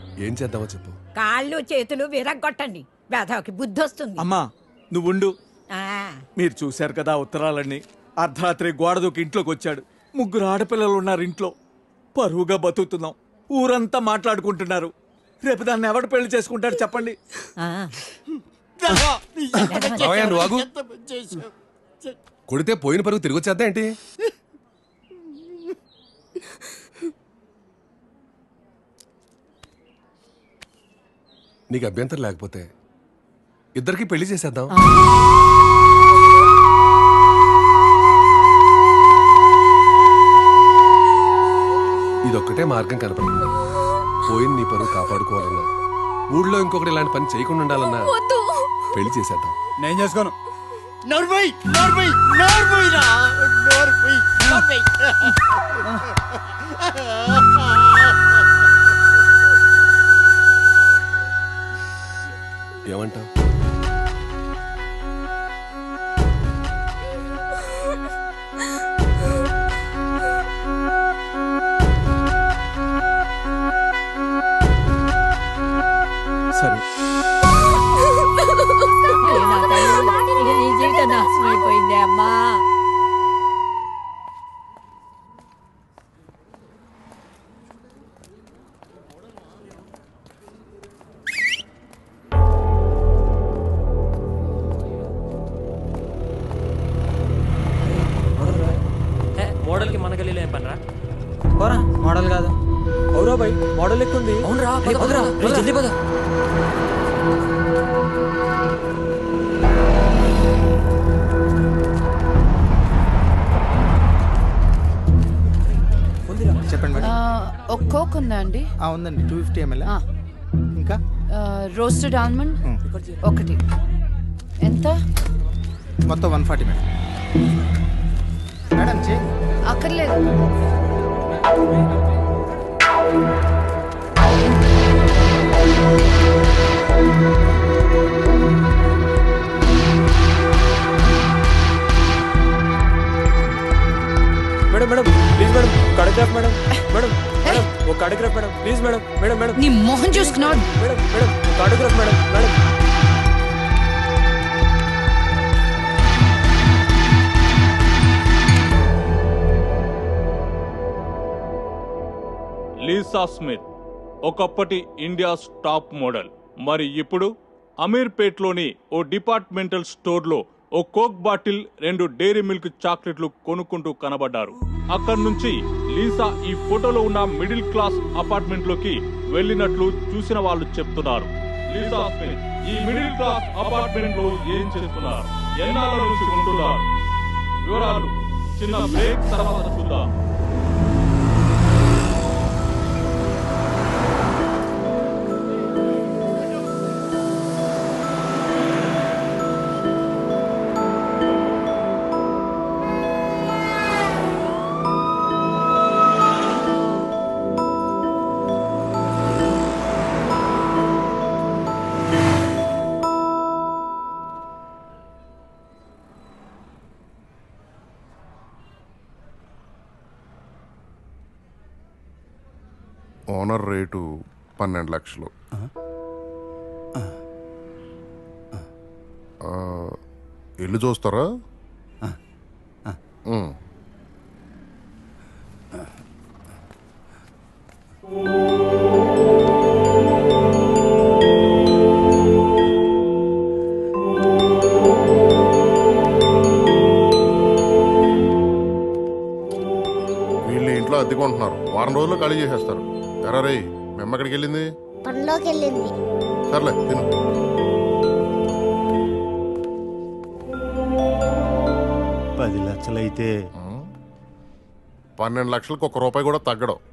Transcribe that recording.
ఏం చేద్దామో చెప్పు కాళ్ళు చేతులు విరగ్గొట్టండి వేధవకి బుద్ధి వస్తుంది అమ్మా నువ్వుండు ఆ, మీరు చూశారు కదా ఆ ఉత్తరాలన్నీ అర్ధరాత్రి గోడ దూకి ఇంట్లోకి వచ్చాడు ముగ్గురు ఆడపిల్లలు ఉన్నారు ఇంట్లో పరువుగా బతుకుతున్నాం ఊరంతా మాట్లాడుకుంటున్నారు రేపు దాన్ని ఎవడు పెళ్లి చేసుకుంటాడు చెప్పండి ఆ. మావయ్య నువ్వు ఆగు కొడితే పోయిన పరుగు తిరిగి వచ్చేద్దా ఏంటి నీకు అభ్యంతరం లేకపోతే ఇద్దరికి పెళ్లి చేసేద్దాం ఇదొక్కటే మార్గం కనపడుతుంది పోయిన నీ పరువు కాపాడుకోవాలన్నా ఊళ్ళో ఇంకొకటి ఇలాంటి పని చేయకుండా ఉండాలన్నా పెళ్లి చేసేద్దాం నేను చేసుకోను నోర్మై నోర్మై నోర్మై రా నోర్మై నోర్మై ఏమంటావు సరే అయ్యో, నా తల్లి, ఇక నీ జీవితం నాశనం అయిపోయిందే అమ్మా మోడల్ కి మన గలీలో ఏం పనరా పోరా మోడల్ కాదు అవురా బై మోడల్ ఎక్కుంది అవునరా పదరా జల్దీ పద చెప్పండి మేడం ఒక కోక్ ఉందా అండి ఆ, ఉందండి టూ ఫిఫ్టీ ఎంఎల్ ఆ. ఇంకా రోస్టెడ్ ఆల్మండ్ ఒకటి ఎంత మొత్తం వన్ ఫార్టీ మేడం మేడం చే అక్కర్లేదు madam madam please madam autograph madam madam madam ఒక autograph madam please madam madam madam నీ మొహం చూసుకున్నావు madam madam autograph madam madam Lisa Smith ఒకప్పటి ఇండియాస్ టాప్ మోడల్ మరి ఇప్పుడు అమీర్పేట్లోని ఓ డిపార్ట్మెంటల్ స్టోర్లో ఓ కోక్ బాటిల్ రెండు డైరీ మిల్క్ చాక్లెట్లు కొనుక్కుంటూ కనబడ్డారు అక్కడి నుంచి లీసా ఈ ఫోటోలో ఉన్న మిడిల్ క్లాస్ అపార్ట్మెంట్లోకి వెళ్ళినట్లు చూసిన వాళ్ళు చెప్తున్నారు లీసా స్మిత్ ఈ మిడిల్ క్లాస్ అపార్ట్మెంట్ లో ఏం చేస్తున్నారు ఎన్నాళ్ళ నుంచి ఉంటున్నారు వివరాలు చిన్న బ్రేక్ తర్వాత చూద్దాం ఓనర్ రేటు పన్నెండు లక్షలు ఆ, ఇల్లు చూస్తారా ఉమ్. వీళ్ళు ఇంట్లో అద్దెకుంటున్నారు వారం రోజుల్లో ఖాళీ చేసేస్తారు ఎరా రే మేము ఎక్కడికి వెళ్ళింది పనిలోకి వెళ్ళింది సర్లే తిను పది లక్షలైతే పన్నెండు లక్షలకు ఒక రూపాయి కూడా తగ్గడం